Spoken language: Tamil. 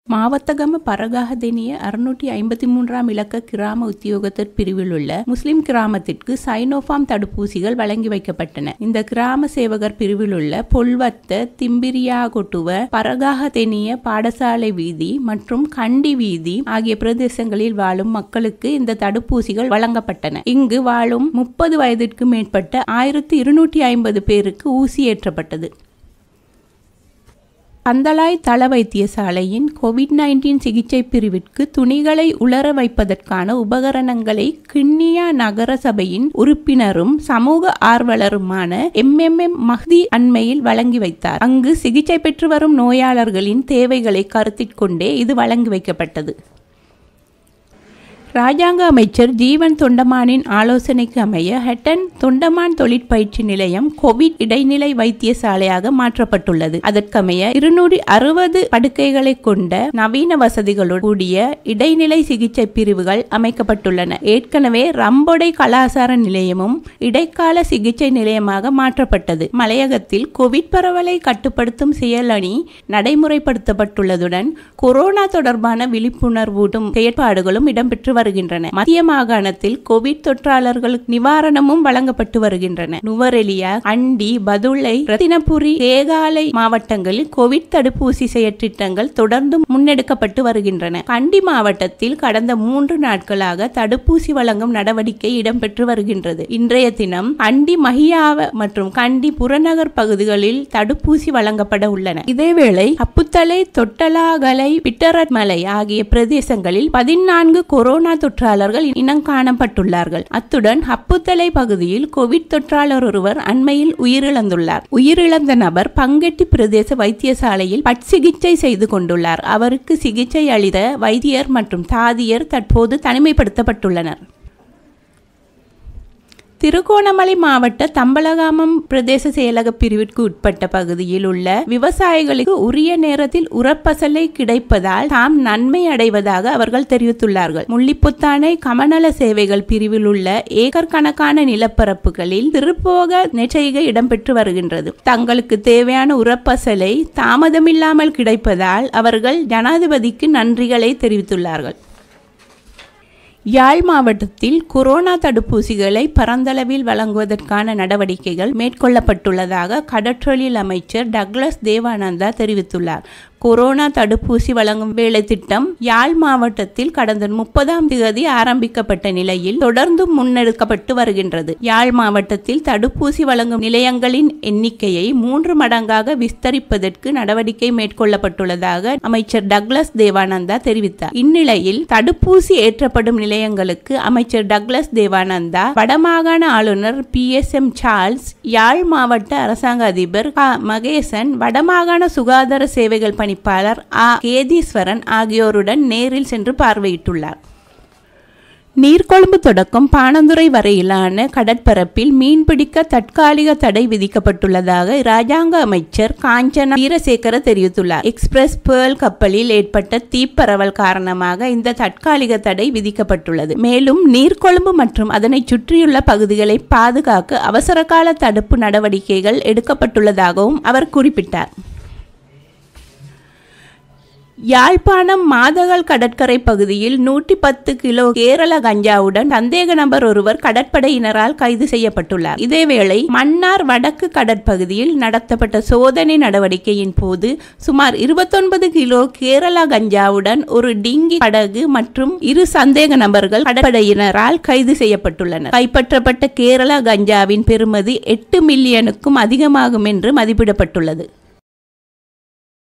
மாவத்தகம பரகாகதெனிய அறுநூற்றி ஐம்பத்தி மூன்றாம் இலக்க கிராம உத்தியோகத்தர் பிரிவில் உள்ள முஸ்லிம் கிராமத்திற்கு சைனோஃபார்ம் தடுப்பூசிகள் வழங்கி வைக்கப்பட்டன இந்த கிராம சேவகர் பிரிவில் உள்ள பொல்வத்த திம்பிரியாகொட்டுவ பரகாகதெனிய பாடசாலை வீதி மற்றும் கண்டி வீதி ஆகிய பிரதேசங்களில் வாழும் மக்களுக்கு இந்த தடுப்பூசிகள் வழங்கப்பட்டன இங்கு வாழும் முப்பது வயதிற்கு மேற்பட்ட ஆயிரத்தி இருநூற்றி ஐம்பது பேருக்கு ஊசி ஏற்றப்பட்டது பந்தலாய் தள வைத்தியசாலையின் கோவிட் நைன்டீன் சிகிச்சை பிரிவிற்கு துணிகளை உலர வைப்பதற்கான உபகரணங்களை கிண்ணியா நகர சபையின் உறுப்பினரும் சமூக ஆர்வலருமான எம் எம் எம் மஹ்தி அண்மையில் வழங்கி வைத்தார் அங்கு சிகிச்சை பெற்று வரும் நோயாளர்களின் தேவைகளை கருத்தில் கொண்டே இது வழங்கி வைக்கப்பட்டது ராஜாங்க அமைச்சர் ஜீவன் தொண்டமானின் ஆலோசனைக்கு அமைய ஹெட்டன் தொண்டமான் தொழிற்பயிற்சி நிலையம் கோவிட் இடைநிலை வைத்தியசாலையாக மாற்றப்பட்டுள்ளது அதற்கமைய இருநூறு அறுபது படுக்கைகளை கொண்ட நவீன வசதிகளுடன் கூடிய இடைநிலை சிகிச்சை பிரிவுகள் அமைக்கப்பட்டுள்ளன ஏற்கனவே ரம்பொடை கலாசார நிலையமும் இடைக்கால சிகிச்சை நிலையமாக மாற்றப்பட்டது மலையகத்தில் கோவிட் பரவலை கட்டுப்படுத்தும் செயலணி நடைமுறைப்படுத்தப்பட்டுள்ளதுடன் கொரோனா தொடர்பான விழிப்புணர்வூட்டும் செயற்பாடுகளும் இடம்பெற்று வருகின்றன மத்திய மாகாணத்தில் கோவிட் தொற்றாளர்களுக்கு நிவாரணமும் வழங்கப்பட்டு வருகின்றன நுவரெலியா அண்டி பதுளை ரத்தினபுரி தேகாலை மாவட்டங்களில் கோவிட் தடுப்பூசி செயற்றிட்டங்கள் தொடர்ந்து முன்னெடுக்கப்பட்டு வருகின்றன கண்டி மாவட்டத்தில் கடந்த மூன்று நாட்களாக தடுப்பூசி வழங்கும் நடவடிக்கை இடம்பெற்று வருகின்றது இன்றைய தினம் அண்டி மஹியாவ மற்றும் கண்டி புறநகர் பகுதிகளில் தடுப்பூசி வழங்கப்பட உள்ளன இதேவேளை அப்புத்தலை தொட்டலாகலை பிட்டரட் மலை ஆகிய பிரதேசங்களில் பதினான்கு கொரோனா தொற்றாளர்கள் இனம் காணப்பட்டுள்ளார்கள் அத்துடன் அப்புத்தலை பகுதியில் கோவிட் தொற்றாளர் ஒருவர் அண்மையில் உயிரிழந்துள்ளார் உயிரிழந்த நபர் பங்கெட்டி பிரதேச வைத்தியசாலையில் பட்சிகிச்சை செய்து கொண்டுள்ளார் அவருக்கு சிகிச்சை அளித்த வைத்தியர் மற்றும் தாதியர் தற்போது தனிமைப்படுத்தப்பட்டுள்ளனர் திருகோணமலை மாவட்ட தம்பலகாமம் பிரதேச செயலக பிரிவிற்கு உட்பட்ட பகுதியில் உள்ள விவசாயிகளுக்கு உரிய நேரத்தில் உரப்பசலை கிடைப்பதால் தாம் நன்மை அடைவதாக அவர்கள் தெரிவித்துள்ளார்கள் முள்ளிப்புத்தானை கமநல சேவைகள் பிரிவில் உள்ள ஏக்கர் கணக்கான நிலப்பரப்புகளில் திருப்போக நெச்செய்கை இடம்பெற்று வருகின்றது தங்களுக்கு தேவையான உரப்பசலை தாமதமில்லாமல் கிடைப்பதால் அவர்கள் ஜனாதிபதிக்கு நன்றிகளை தெரிவித்துள்ளார்கள் யாழ் மாவட்டத்தில் கொரோனா தடுப்பூசிகளை பரந்தளவில் வழங்குவதற்கான நடவடிக்கைகள் மேற்கொள்ளப்பட்டுள்ளதாக கடற்றொழில் அமைச்சர் டக்ளஸ் தேவானந்தா தெரிவித்துள்ளார் கொரோனா தடுப்பூசி வழங்கும் வேலை திட்டம் யாழ் மாவட்டத்தில் கடந்த முப்பதாம் தேதி ஆரம்பிக்கப்பட்ட நிலையில் தொடர்ந்து முன்னெடுக்கப்பட்டு வருகின்றது யாழ் மாவட்டத்தில் தடுப்பூசி வழங்கும் நிலையங்களின் எண்ணிக்கையை மூன்று மடங்காக விஸ்தரிப்பதற்கு நடவடிக்கை மேற்கொள்ளப்பட்டுள்ளதாக அமைச்சர் டக்ளஸ் தேவானந்தா தெரிவித்தார் இந்நிலையில் தடுப்பூசி ஏற்றப்படும் நிலையங்களுக்கு அமைச்சர் டக்ளஸ் தேவானந்தா வடமாகாண ஆளுநர் P S M Charles Yazh மாவட்ட அரசாங்க அதிபர் க மகேசன் வடமாகாண சுகாதார சேவைகள் பணிப்பாளர் ஆ கேதீஸ்வரன் ஆகியோருடன் நேரில் சென்று பார்வையிட்டுள்ளார் நீர்கொழும்பு தொடக்கம் பாணந்துறை வரையிலான கடற்பரப்பில் மீன்பிடிக்க தற்காலிக தடை விதிக்கப்பட்டுள்ளதாக இராஜாங்க அமைச்சர் காஞ்சனா வீரசேகர தெரிவித்துள்ளார் எக்ஸ்பிரஸ் பேர்ல் கப்பலில் ஏற்பட்ட தீப்பரவல் காரணமாக இந்த தற்காலிக தடை விதிக்கப்பட்டுள்ளது மேலும் நீர்கொழும்பு மற்றும் அதனை சுற்றியுள்ள பகுதிகளை பாதுகாக்க அவசரகால தடுப்பு நடவடிக்கைகள் எடுக்கப்பட்டுள்ளதாகவும் அவர் குறிப்பிட்டார் யாழ்ப்பாணம் மாதகள் கடற்கரை பகுதியில் நூற்றி பத்து கிலோ கேரள கஞ்சாவுடன் சந்தேக நபர் ஒருவர் கடற்படையினரால் கைது செய்யப்பட்டுள்ளார் இதேவேளை மன்னார் வடக்கு கடற்பகுதியில் நடத்தப்பட்ட சோதனை நடவடிக்கையின் போது சுமார் இருபத்தொன்பது கிலோ கேரளா கஞ்சாவுடன் ஒரு டிங்கி படகு மற்றும் இரு சந்தேக நபர்கள் கடற்படையினரால் கைது செய்யப்பட்டுள்ளனர் கைப்பற்றப்பட்ட கேரளா கஞ்சாவின் பெறுமதி எட்டு மில்லியனுக்கும் அதிகமாகும் என்று மதிப்பிடப்பட்டுள்ளது